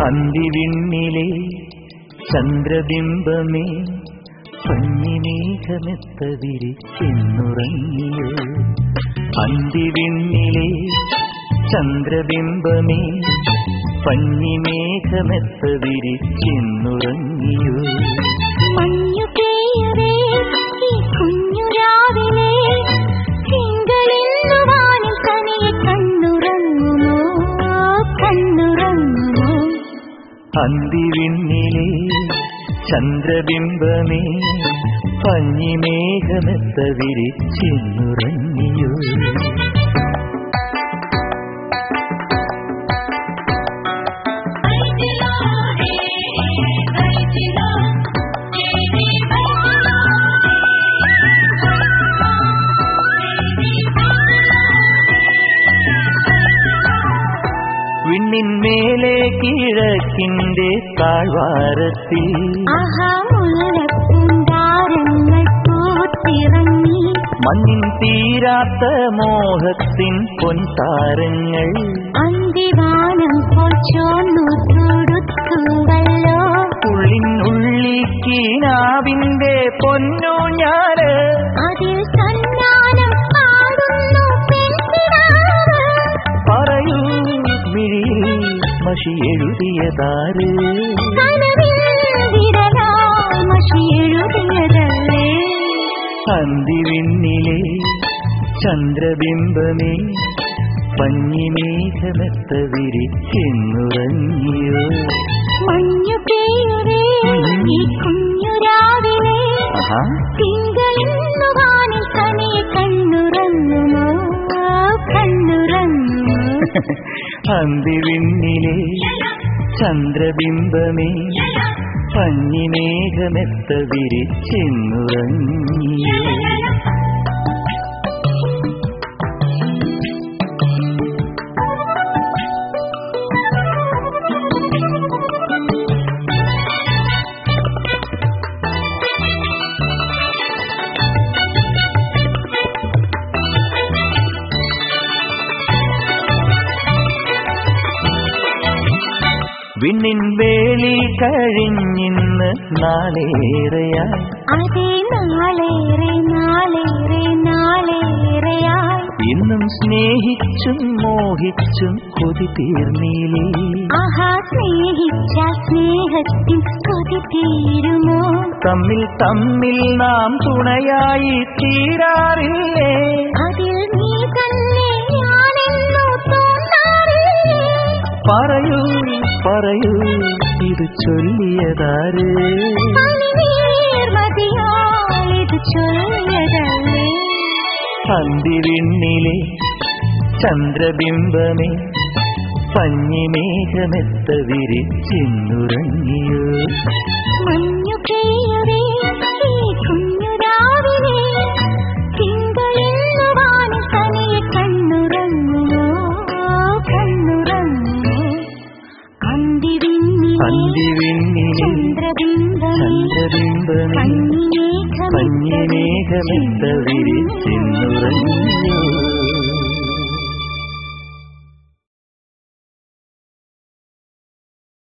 അന്തിവിണ്ണിലെ ചന്ദ്രബിംബമേ പഞ്ഞിമേഘമെത്ത വിരിച്ചെന്നുറങ്ങിയോ അന്തിവിണ്ണിലെ ചന്ദ്രബിംബമേ പഞ്ഞിമേഘമെത്ത വിരിച്ചെന്നുറങ്ങിയോ മഞ്ഞു പെയ്യവേ ഈ കുഞ്ഞു രാവിലെ തിങ്കളിന്നു വാനിൽ തനിയെ കണ്ണുറങ്ങുമോ കണ്ണുറങ്ങുമോ അന്തിവിണ്ണിലെ ചന്ദ്രബിംബമേ പഞ്ഞിമേഘമെത്ത വിരിച്ചെന്നുറങ്ങിയോ വിണ്ണിന്മേലെ കിഴക്കിന്റെ താഴ്വാരത്തിൽ ആഹാ മുല്ലപ്പൂന്താരങ്ങൾ പൂത്തിറങ്ങി മഞ്ഞിൻ തീരാത്ത മോഹത്തിൻ പൊൻതാരങ്ങൾ അന്തിവാനം പോൽ ചോന്നു തുടുത്തുവല്ലോ ഉള്ളിനുള്ളിക്കീനാവിന്റെ പൊന്നു ഞാന് അതിൽ സന്നാനം പാടുന്നു പെൺകിടാവ് പറയൂ മിഴിയിൽ മഷി എഴുതിയതാര് കനവിൽ വിരലാൽ മഷി എഴുതിയതല്ലേ അന്തിവിണ്ണിലെ ചന്ദ്രബിംബമേ പഞ്ഞിമേഘമെത്ത വിരിച്ചെന്നുറങ്ങിയോ മഞ്ഞു പെയ്യവേ ഈ കുഞ്ഞു രാവിലെ ആഹാ തിങ്കളിന്നു വാനിൽ തനിയെ കണ്ണുറങ്ങുമോ കണ്ണുറങ്ങുമോ അന്തിവിണ്ണിലെ ചന്ദ്രബിംബമേ പഞ്ഞിമേഘമെത്ത വിരിച്ചെന്നുറങ്ങിയോ വിണ്ണിൻ വേളി കഴിഞ്ഞിന്ന് നാളേറെയായി അതേ നാളേറെ നാളേറെ നാളേറെയായി ഇന്നും സ്നേഹിച്ചും മോഹിച്ചും കൊതി തീർന്നീലേ ആഹാ സ്നേഹിച്ച സ്നേഹത്തിൻ കൊതി തീരുമോ തമ്മിൽ തമ്മിൽ നാം തുണയായി തീരാറില്ലേ അതിൽ നീ തന്നെ ഞാനെന്നു തോന്നാറില്ലേ പറയൂ പറയൂ ഇത് ചൊല്ലിയതാര് മതിയായത് ചൊല്ലിയതല്ലേ അന്തിവിണ്ണിലെ ചന്ദ്രബിംബമേ പഞ്ഞിമേഘമെത്ത വിരിച്ചിന്നുറങ്ങിയോ മഞ്ഞു പെയ്യവേ ഈ കുഞ്ഞു രാവിലെ തിങ്കളിന്നു വാനിൽ തനിയെ കണ്ണുറങ്ങുമോ കണ്ണുറങ്ങുമോ അന്തിവിണ്ണിലെ അന്തിവിണ്ണിലെ ചന്ദ്രബിംബമേ ചന്ദ്രബിംബമേ പഞ്ഞിമേഘമെത്ത പഞ്ഞിമേഘമെത്ത വിരിച്ചിന്നുറങ്ങിയോ